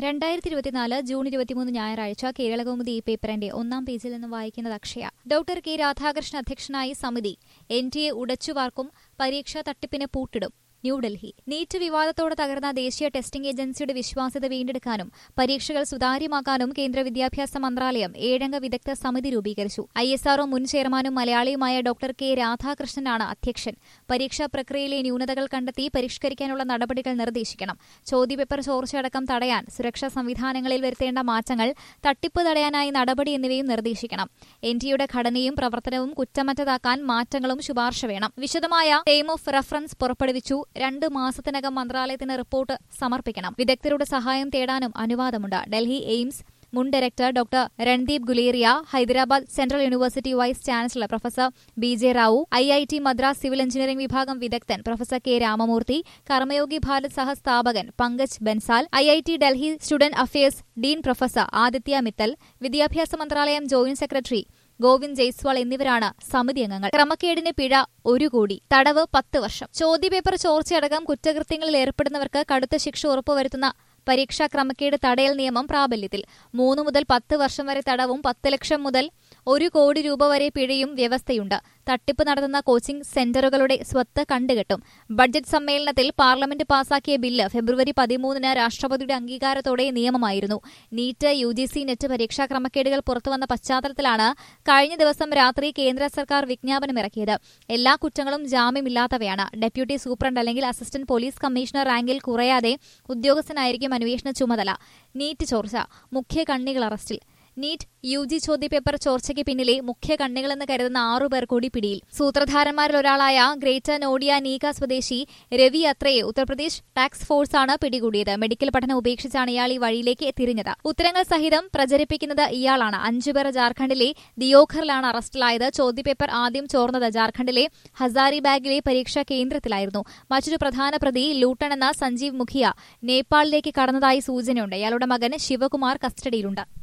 രണ്ടായിരത്തി ഇരുപത്തിനാല് ജൂൺ ഇരുപത്തിമൂന്ന് ഞായറാഴ്ച കേരളകൗമുദി ഈ പേപ്പറിന്റെ ഒന്നാം പേജിൽ നിന്ന് വായിക്കുന്നത് അക്ഷയ ഡോക്ടർ കെ രാധാകൃഷ്ണൻ അധ്യക്ഷനായി സമിതി എൻ ടി എ ഉടച്ചുവാർക്കും പരീക്ഷാ തട്ടിപ്പിന് പൂട്ടിടും ന്യൂഡൽഹി നീറ്റ് വിവാദത്തോടെ തകർന്ന ദേശീയ ടെസ്റ്റിംഗ് ഏജൻസിയുടെ വിശ്വാസ്യത വീണ്ടെടുക്കാനും പരീക്ഷകൾ സുതാര്യമാക്കാനും കേന്ദ്ര വിദ്യാഭ്യാസ മന്ത്രാലയം ഏഴംഗ വിദഗ്ധ സമിതി രൂപീകരിച്ചു ഐ എസ് ആർഒ മുൻ ചെയർമാനും മലയാളിയുമായ ഡോക്ടർ കെ രാധാകൃഷ്ണനാണ് അധ്യക്ഷൻ പരീക്ഷാ പ്രക്രിയയിലെ ന്യൂനതകൾ കണ്ടെത്തി പരിഷ്കരിക്കാനുള്ള നടപടികൾ നിർദ്ദേശിക്കണം ചോദ്യപേപ്പർ ചോർച്ചയടക്കം തടയാൻ സുരക്ഷാ സംവിധാനങ്ങളിൽ വരുത്തേണ്ട മാറ്റങ്ങൾ തട്ടിപ്പ് തടയാനായി നടപടി എന്നിവയും നിർദ്ദേശിക്കണം എൻ ടിയുടെ ഘടനയും പ്രവർത്തനവും കുറ്റമറ്റതാക്കാൻ മാറ്റങ്ങളും ശുപാർശ വേണം വിശദമായ ടൈം ഓഫ് റഫറൻസ് പുറപ്പെടുവിച്ചു രണ്ട് മാസത്തിനകം മന്ത്രാലയത്തിന് റിപ്പോർട്ട് സമർപ്പിക്കണം വിദഗ്ധരുടെ സഹായം തേടാനും അനുവാദമുണ്ട് ഡൽഹി എയിംസ് മുൻ director doctor Randeep Guleria Hyderabad central university vice chancellor professor B J Rao I I T Madras civil engineering വിഭാഗം വിദഗ്ധൻ പ്രൊഫസർ കെ രാമമൂർത്തി കർമ്മയോഗി ഭാരത് സഹസ്ഥാപകൻ Pankaj Bansal I I T Delhi student affairs dean professor Aditya Mittal വിദ്യാഭ്യാസ മന്ത്രാലയം ജോയിന്റ് സെക്രട്ടറി ഗോവിന്ദ് ജയ്സ്വാൾ എന്നിവരാണ് സമിതി അംഗങ്ങൾ ക്രമക്കേടിന് പിഴ ഒരു കോടി തടവ് പത്ത് വർഷം ചോദ്യപേപ്പർ ചോർച്ചയടക്കം കുറ്റകൃത്യങ്ങളിൽ ഏർപ്പെടുന്നവർക്ക് കടുത്ത ശിക്ഷ ഉറപ്പുവരുത്തുന്ന പരീക്ഷാ ക്രമക്കേട് തടയൽ നിയമം പ്രാബല്യത്തിൽ മൂന്ന് മുതൽ പത്ത് വർഷം വരെ തടവും പത്ത് ലക്ഷം മുതൽ ഒരു കോടി രൂപ വരെ പിഴയും വ്യവസ്ഥയുണ്ട് തട്ടിപ്പ് നടത്തുന്ന കോച്ചിംഗ് സെന്ററുകളുടെ സ്വത്ത് കണ്ടുകെട്ടും ബഡ്ജറ്റ് സമ്മേളനത്തിൽ പാർലമെന്റ് പാസാക്കിയ ബില്ല് ഫെബ്രുവരി പതിമൂന്നിന് രാഷ്ട്രപതിയുടെ അംഗീകാരത്തോടെ നിയമമായിരുന്നു NEET U G C NET പരീക്ഷാ ക്രമക്കേടുകൾ പുറത്തുവന്ന പശ്ചാത്തലത്തിലാണ് കഴിഞ്ഞ ദിവസം രാത്രി കേന്ദ്ര സർക്കാർ വിജ്ഞാപനമിറക്കിയത് എല്ലാ കുറ്റങ്ങളും ജാമ്യമില്ലാത്തവയാണ് ഡെപ്യൂട്ടി സൂപ്രണ്ട് അല്ലെങ്കിൽ അസിസ്റ്റന്റ് പോലീസ് കമ്മീഷണർ റാങ്കിൽ കുറയാതെ ഉദ്യോഗസ്ഥനായിരിക്കും അന്വേഷണ ചുമതല നീറ്റ് ചോർച്ച മുഖ്യ കണ്ണികൾ അറസ്റ്റിൽ നീറ്റ് യു ജി ചോദ്യപേപ്പർ ചോർച്ചയ്ക്ക് പിന്നിലെ മുഖ്യ കണ്ണികളെന്ന് കരുതുന്ന ആറുപേർ കൂടി പിടിയിൽ സൂത്രധാരന്മാരിൽ ഒരാളായ ഗ്രേറ്റർ നോഡിയ നീക സ്വദേശി രവി അത്രയെ ഉത്തർപ്രദേശ് ടാക്സ് ഫോഴ്സാണ് പിടികൂടിയത് മെഡിക്കൽ പഠനം ഉപേക്ഷിച്ചാണ് ഇയാൾ ഈ വഴിയിലേക്ക് തിരിഞ്ഞത് ഉത്തരങ്ങൾ സഹിതം പ്രചരിപ്പിക്കുന്നത് ഇയാളാണ് അഞ്ചുപേർ ജാർഖണ്ഡിലെ ദിയോഘറിലാണ് അറസ്റ്റിലായത് ചോദ്യപേപ്പർ ആദ്യം ചോർന്നത് ജാർഖണ്ഡിലെ ഹസാരിബാഗിലെ പരീക്ഷാ കേന്ദ്രത്തിലായിരുന്നു മറ്റൊരു പ്രധാന പ്രതി ലൂട്ടൺ എന്ന സഞ്ജീവ് മുഖിയ നേപ്പാളിലേക്ക് കടന്നതായി സൂചനയുണ്ട് ഇയാളുടെ മകൻ ശിവകുമാർ കസ്റ്റഡിയിലുണ്ട്